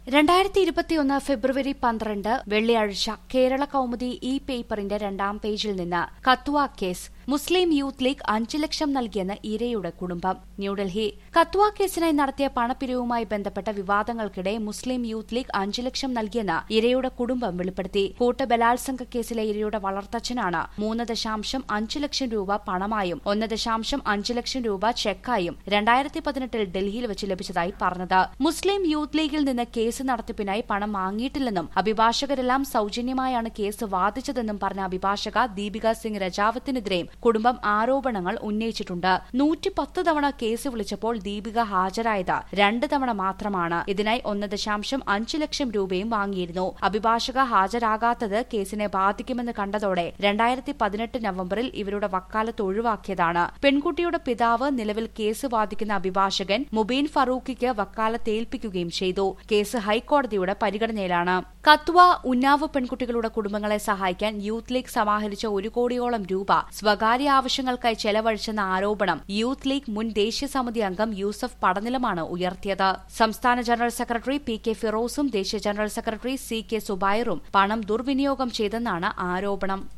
രണ്ടായിരത്തി ഇരുപത്തിയൊന്ന് ഫെബ്രുവരി പന്ത്രണ്ട് വെള്ളിയാഴ്ച കേരള കൌമുദി ഇ പേപ്പറിന്റെ രണ്ടാം പേജിൽ നിന്ന് Kathua case Muslim youth league അഞ്ചു ലക്ഷം നൽകിയെന്ന് ഇരയുടെ കുടുംബം ന്യൂഡൽഹി കത്വ കേസിനായി നടത്തിയ പണപ്പിരിവുമായി ബന്ധപ്പെട്ട വിവാദങ്ങൾക്കിടെ മുസ്ലിം യൂത്ത് ലീഗ് അഞ്ചു ലക്ഷം നൽകിയെന്ന് ഇരയുടെ കുടുംബം വെളിപ്പെടുത്തി കൂട്ട ബലാത്സംഗ കേസിലെ ഇരയുടെ വളർത്തച്ഛനാണ് മൂന്ന് ദശാംശം അഞ്ചു ലക്ഷം രൂപ പണമായും ഒന്ന് ദശാംശം അഞ്ചു ലക്ഷം രൂപ ചെക്കായും രണ്ടായിരത്തി പതിനെട്ടിൽ ഡൽഹിയിൽ വെച്ച് ലഭിച്ചതായി പറഞ്ഞത് മുസ്ലിം യൂത്ത് ലീഗിൽ നിന്ന് കേസ് നടത്തിപ്പിനായി പണം വാങ്ങിയിട്ടില്ലെന്നും അഭിഭാഷകരെല്ലാം സൌജന്യമായാണ് കേസ് വാദിച്ചതെന്നും പറഞ്ഞ അഭിഭാഷക ദീപിക സിംഗ് രജാവത്തിനെതിരെയും കുടുംബം ആരോപണങ്ങൾ ഉന്നയിച്ചിട്ടുണ്ട് നൂറ്റി പത്ത് തവണ കേസ് വിളിച്ചപ്പോൾ ദീപിക ഹാജരായത് രണ്ട് തവണ മാത്രമാണ് ഇതിനായി ഒന്ന് ദശാംശം അഞ്ച് ലക്ഷം രൂപയും വാങ്ങിയിരുന്നു അഭിഭാഷക ഹാജരാകാത്തത് കേസിനെ ബാധിക്കുമെന്ന് കണ്ടതോടെ രണ്ടായിരത്തി പതിനെട്ട് നവംബറിൽ ഇവരുടെ വക്കാലത്ത് ഒഴിവാക്കിയതാണ് പെൺകുട്ടിയുടെ പിതാവ് നിലവിൽ കേസ് വാദിക്കുന്ന അഭിഭാഷകൻ മുബീൻ ഫറൂഖിക്ക് വക്കാലത്ത് ഏൽപ്പിക്കുകയും ചെയ്തു കേസ് ഹൈക്കോടതിയുടെ പരിഗണനയിലാണ് കത്വ ഉന്നാവ് പെൺകുട്ടികളുടെ കുടുംബങ്ങളെ സഹായിക്കാൻ യൂത്ത് ലീഗ് സമാഹരിച്ച ഒരു കോടിയോളം രൂപ സ്വകാര്യ ആവശ്യങ്ങൾക്കായി ചെലവഴിച്ചെന്ന ആരോപണം യൂത്ത് ലീഗ് മുൻ ദേശീയ സമിതി അംഗം യൂസഫ് പടനിലമാണ് ഉയർത്തിയത് സംസ്ഥാന ജനറൽ സെക്രട്ടറി പി കെ ഫിറോസും ദേശീയ ജനറൽ സെക്രട്ടറി സി കെ സുബൈറും പണം ദുർവിനിയോഗം ചെയ്തെന്നാണ് ആരോപണം